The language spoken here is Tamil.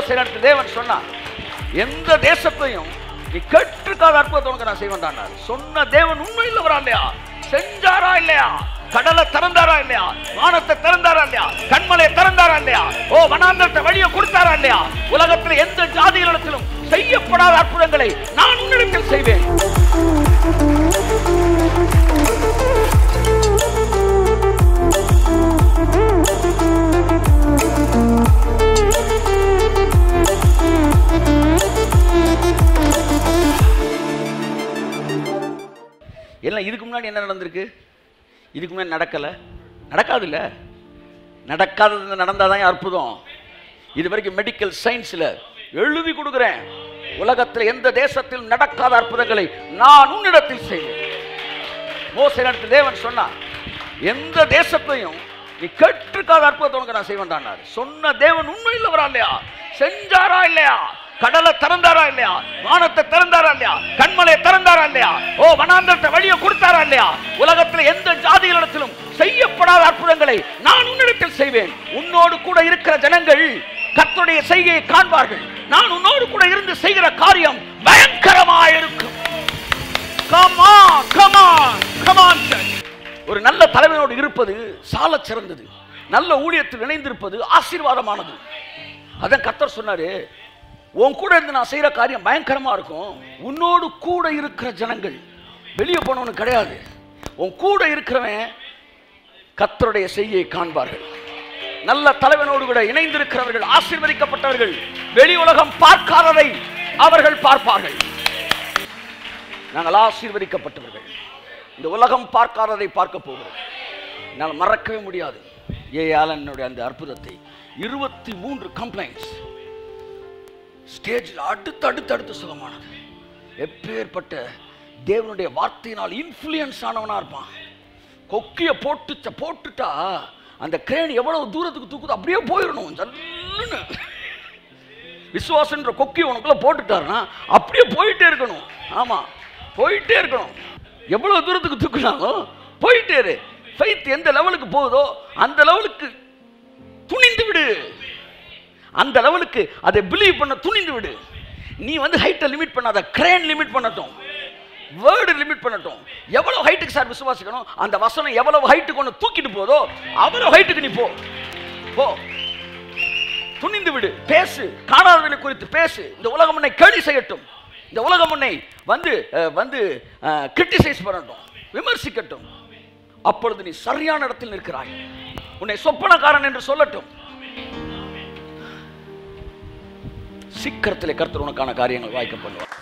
மோசே இடத்துல தேவன் சொன்னான் எந்த தேசத்தையும் நீ கேட்டிருக்காத அற்புதத்தை உனக்கு நான் செய்வேன் சொன்ன தேவன் உண்மை இல்லவரா இல்லையா செஞ்சாரா இல்லையா கடலை திறந்தாரா இல்லையா வானத்தை திறந்தாரா இல்லையா கண்மலையை திறந்தாரா இல்லையா ஓ வனாந்தரத்தை வழியை கொடுத்தாரா இல்லையா உலகத்தில் எந்த ஜாதிகளிடத்திலும் செய்யப்படாத அற்புதங்களை நான் உன்னிடத்தில் செய்வேன் எல்லாம் இதுக்கு முன்னாடி என்ன நடந்திருக்கு இதுக்கு முன்னாடி நடக்கலை நடக்காதுல்ல நடக்காதது நடந்தாதான் அற்புதம் இது வரைக்கும் மெடிக்கல் சயின்ஸில் எழுதி கொடுக்குறேன் உலகத்தில் எந்த தேசத்தில் நடக்காத அற்புதங்களை நான் உன்னிடத்தில் செய்வேன் மோசே இடத்துல தேவன் சொன்னான் எந்த தேசத்தையும் நீ கேட்டிருக்காத அற்புதத்தை உனக்கு நான் செய்வேன் சொன்ன தேவன் உண்மை இல்லவரா இல்லையா செஞ்சாரா இல்லையா கடலை திறந்தாரா இல்லையா வானத்தை திறந்தாரா இல்லையா கண்மலையை திறந்தாரா இல்லையா ஓ வனாந்தரத்தை வழியை கொடுத்தாரா இல்லையா உலகத்தில் எந்த ஜாதிகளிடத்திலும் செய்யப்படாத அற்புதங்களை நான் உன்னிடத்தில் செய்வேன் உன்னோடு கூட இருக்கிற ஜனங்கள் கர்த்தருடைய செய்கையை காண்பார்கள் நான் உன்னோடு கூட இருந்து செய்கிற காரியம் பயங்கரமாயிருக்கும் Come on, come on, come on, church. ஒரு நல்ல தலைவனோடு இருப்பது சால சிறந்தது நல்ல ஊழியத்தில் இணைந்திருப்பது ஆசீர்வாதமானது அதான் கர்த்தர் சொன்னாரு உன் கூட இருந்து நான் செய்யற காரியம் பயங்கரமா இருக்கும் உன்னோடு கூட இருக்கிற ஜனங்கள் வெளியே போனவனு கிடையாது உன் கூட இருக்கிறவன் கர்த்தருடைய செய்யை காண்பார்கள் நல்ல தலைவனோடு கூட இணைந்திருக்கிறவர்கள் ஆசீர்வதிக்கப்பட்டவர்கள் வெளி உலகம் பார்க்காததை அவர்கள் பார்ப்பார்கள் நாங்கள் ஆசீர்வதிக்கப்பட்டவர்கள் இந்த உலகம் பார்க்காததை பார்க்க போகிறோம் என்னால் மறக்கவே முடியாது ஏ ஆலனுடைய அந்த அற்புதத்தை இருபத்தி மூன்று கம்ப்ளைண்ட்ஸ் ஸ்டேஜில் அடுத்து அடுத்து அடுத்து சுகமானது எப்பேற்பட்ட தேவனுடைய வார்த்தையினால் இன்ஃப்ளூயன்ஸ் ஆனவனா இருப்பான் கொக்கிய போட்டு போட்டுட்டா அந்த கிரேன் எவ்வளவு தூரத்துக்கு தூக்குதோ அப்படியே போயிடணும் ஜல்லுன்னு விசுவாசன்ற கொக்கி உனக்குள்ள போட்டுட்டாருன்னா அப்படியே போயிட்டே இருக்கணும் ஆமா போயிட்டே இருக்கணும் எவ்வளவு தூரத்துக்கு தூக்குனாலும் போயிட்டே இரு ஃபைத் எந்த லெவலுக்கு போகுதோ அந்த லெவலுக்கு துணிந்து விடு அந்த லெவலுக்கு அதை பிலீவ் பண்ண துணிந்து விடு நீ வந்து ஹைட்டை லிமிட் பண்ணாத கிரேன் லிமிட் பண்ணட்டும் வேர்டு லிமிட் பண்ணட்டும் எவ்வளவு ஹைட்டுக்கு சார் விசுவாசிக்கணும் அந்த வசனம் எவ்வளவு ஹைட்டுக்கு ஒன்று தூக்கிட்டு போதோ அவ்வளவு ஹைட்டுக்கு நீ போ போ துணிந்து விடு பேசு காணாதவர்களை குறித்து பேசு இந்த உலகம் உன்னை கேலி செய்யட்டும் இந்த உலகம் உன்னை வந்து அஹ், வந்து கிரிட்டிசைஸ் பண்ணட்டும் விமர்சிக்கட்டும் அப்பொழுது நீ சரியான இடத்தில் நிற்கிறாய் உன்னை சொப்பனக்காரன் என்று சொல்லட்டும் சீக்கிரத்திலே கர்த்தர் உனக்கான காரியங்கள் வாய்க்க பண்ணுவார்